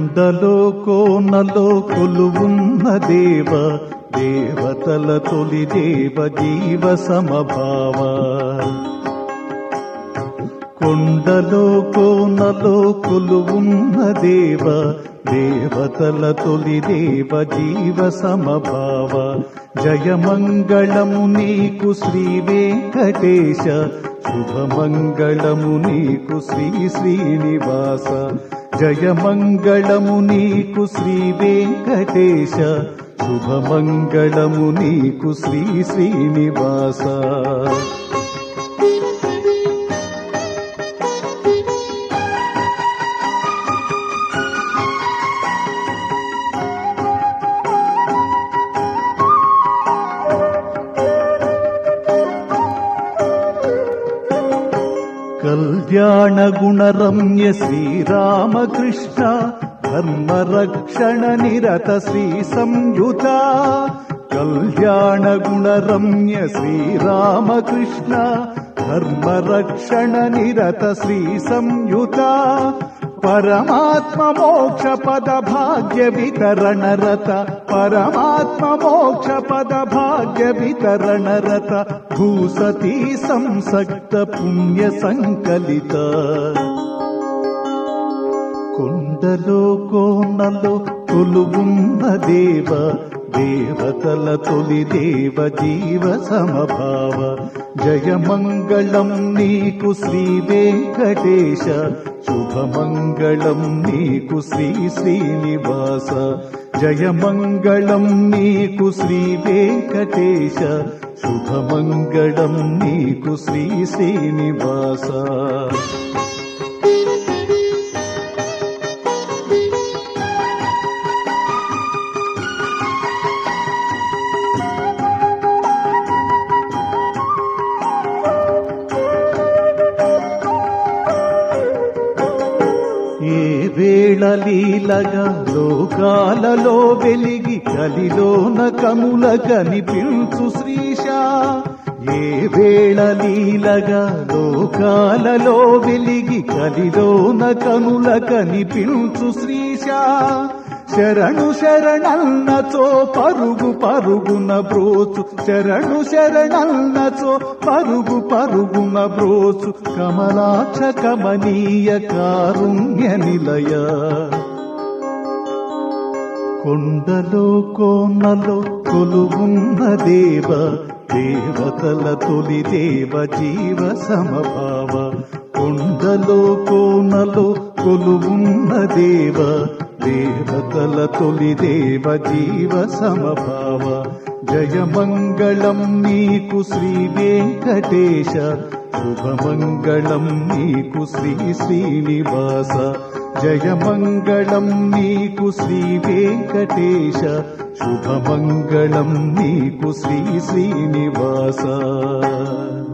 కొండలో కోనలో కొలువున్న దేవ దేవతల తొలి దేవ జీవ సమభావ కొండలో కోనలో కొలువున్న దేవ దేవతల తొలి దేవ జీవ సమభావ జయమంగళము నీకు శ్రీ వెంకటేశ శుభమంగళము నీకు శ్రీ శ్రీనివాస జయమంగళము నీకు శ్రీ వెంకటేశ శుభమంగళము నీకు శ్రీ శ్రీనివాస కళ్యాణ గుణరమ్య శ్రీరామకృష్ణ ధర్మరక్షణ నిరత శ్రీ సంయుత కళ్యాణ గుణరమ్య శ్రీరామకృష్ణ ధర్మరక్షణ నిరత శ్రీ సంయుత పరమాత్మ మోక్ష పద భాగ్య వితరణ రత పరమాత్మ మోక్ష పద భాగ్య వితరణ రత భూసతీ సంసక్త పుణ్య సంకలిత కొండలో కోనలో కొలువున్న దేవ దేవతల తొలి దేవ జీవ సమభావ జయమంగళం నీకు శ్రీ వెంకటేశ శుభమంగళం నీకు శ్రీ శ్రీనివాస జయమంగళం నీకు శ్రీ వెంకటేశ శుభమంగళం నీకు శ్రీ శ్రీనివాస ఏ వేళ లీలగా లోకాలలో వెలిగి కలిలోన కముల కనిపించు శ్రీశ ఏ వేళ లీలగా లోకాలలో వెలిగి కలిలోన కనుల కనిపించు శ్రీశ శరణు శరణల్నచో పరుగు పరుగున బ్రోచు శరణు శరణల్నచో పరుగు పరుగున బ్రోచు కమలాక్ష కమనీయ కారుణ్య నిలయ కొండలో కోనలో కొలువున్న దేవ దేవతల తొలి దేవ జీవ సమభావ కొండలో కోనలో కొలువున్న దేవ దేవతల తొలి దేవ జీవ సమభావ జయమంగళం నీకు శ్రీ వెంకటేశ శుభమంగళం నీకు శ్రీ శ్రీనివాస జయమంగళం నీకు శ్రీ వెంకటేశ శుభమంగళం నీకు శ్రీ శ్రీనివాస